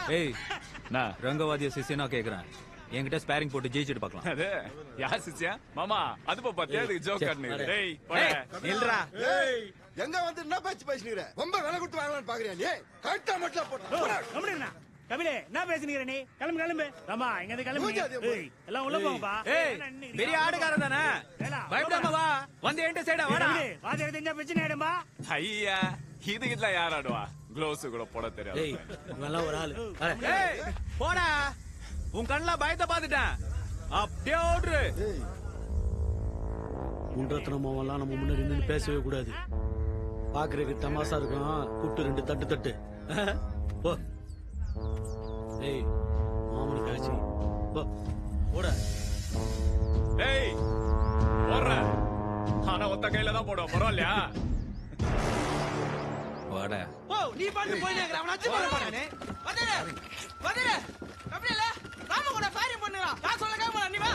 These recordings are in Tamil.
ஏய் நான் ரங்கவாதிய சிசியனா கேக்குறேன் என்கிட்ட ஸ்பேரிங் போட்டு ஜெயிச்சிட்டு பார்க்கலாம் அது யார் சிச்சியா மாமா அது பா பாத்தியா அதுக்கு ஜோக் காட்டுனீங்க டேய் போடா. நில்றா ஏய் எங்க வந்து என்ன பேச்சு பேசுனீங்க ரொம்ப விலை கொடுத்து வாங்கலாம்னு பாக்குறியா நீ கரெக்டா மட்டும் போட்டு கம்முனு கபிலே என்ன பேசுனீங்க நீ கிளம்பு கிளம்பு ஆமா இங்க இருந்து கிளம்பு மூஞ்சி அதிகம் போடு. ஏய், எல்லாம் உள்ள போங்கப்பா ஏய் என்ன இன்னைக்கு பெரிய ஆடுகாரன் தானே ஏடா, பயப்படாம வா வந்து என்கிட்ட சைடா வாடா வாத்தியார் தெரிஞ்சா பிரச்சனை ஆயிடும்பா ஐயா இதுக்கிட்ட யார் ஆடுவா க்ளோஸ் கூட போட தெரியாது ஏய் இவெல்லாம் ஒரு ஆளு வரேன். ஏய் போடா உன் கண்ணுல பயத்தை பாத்துட்டேன் அப்படியே ஓடுரு ஏய் முன்றத்தனமாவெல்லாம் நம்ம முன்னாடி நின்று பேசவே கூடாது பாக்குறதுக்கு தமாசா இருக்கும் கூட்டு ரெண்டு தட்டு தட்டு போ ஏய் மாமனுக்கு ஆச்சு போ போட டேய் போடுற ஆனா ஒத்த கையில தான் போடுவோம் பரவாயில்லையா வாடா ஓ நீ பாட்டு போய் அவன் அச்சு போட போறானே வந்துடு வந்துடு அப்படி இல்ல ராம கூட ஃபயரிங் பண்ணுறான் நான் சொல்ல கேட்க நீ வா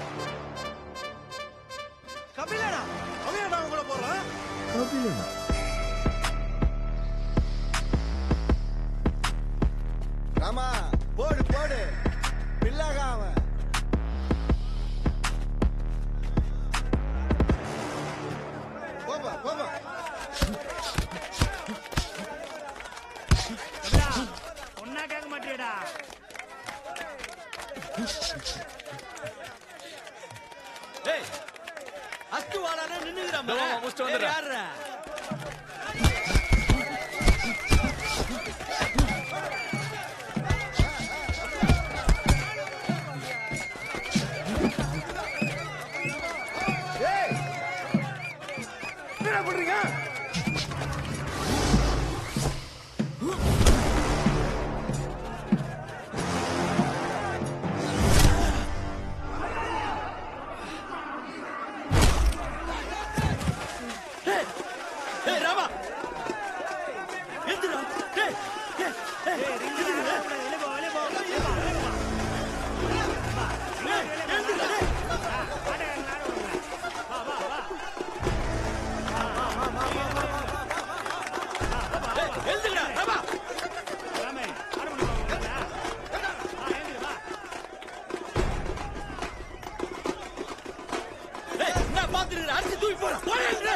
கபிலடா அவன் ஏன்டா அவன் கூட போறான் ராமா போடு போடு பிள்ளாக அவன் போப்பா போப்பா கபிலா, ஒன்னா கேட்க மாட்டியடா ஏய் அத்து வாடானே நின்னுகிறான் இதோ, முடிச்சுட்டு வந்துடுறேன். யாருடா என்ன பண்றீங்க ஏய் ராமா எந்திரா ஏய் ஏய் ஏய் ரிங்கு வெளிய போ வெளிய போ வெளிய போ வெளிய போ எந்திரா ஏய் ஆட நாடு வா வா வா ஏய் எந்திரா ராமா ராமே ஆட முடியுமா வா ஏந்திரு வா ஏய் நான் பாத்துறேன் அடிச்சு தூக்கி போடா போடா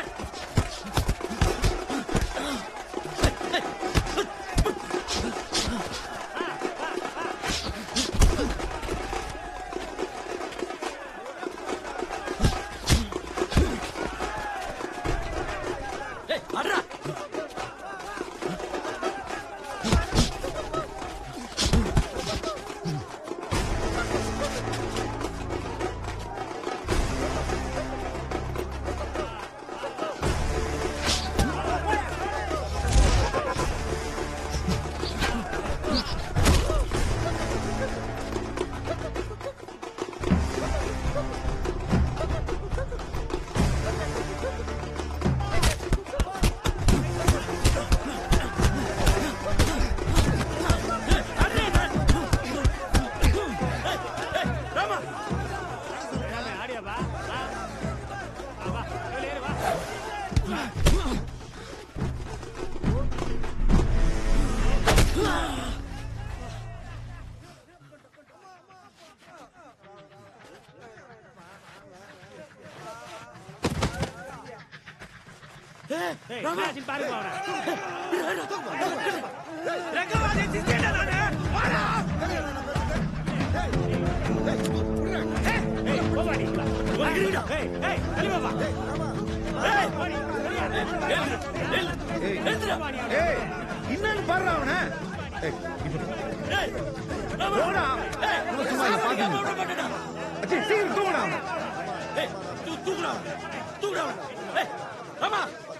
ஏய் அட்ரா ராமா ராமே ஆடியா வா வா வா வா வெளிய ஏறு, வா ஏய் என்னாச்சுன்னு பாருங்க அவனை ஏய் போவாடி வா ஏய் ஏய் வெளிய வா ஏய் போடி ஏய் என்னன்னு பாரு அவன ஏய் ராமா போடா ஏய் சும்மா இங்க பாத்துங்க. விட மாட்டேடா அச்சி சீக்கிரம் தூங்குடா அவன ஏய் தூ தூக்குடா தூக்குடா ஏய் ராமா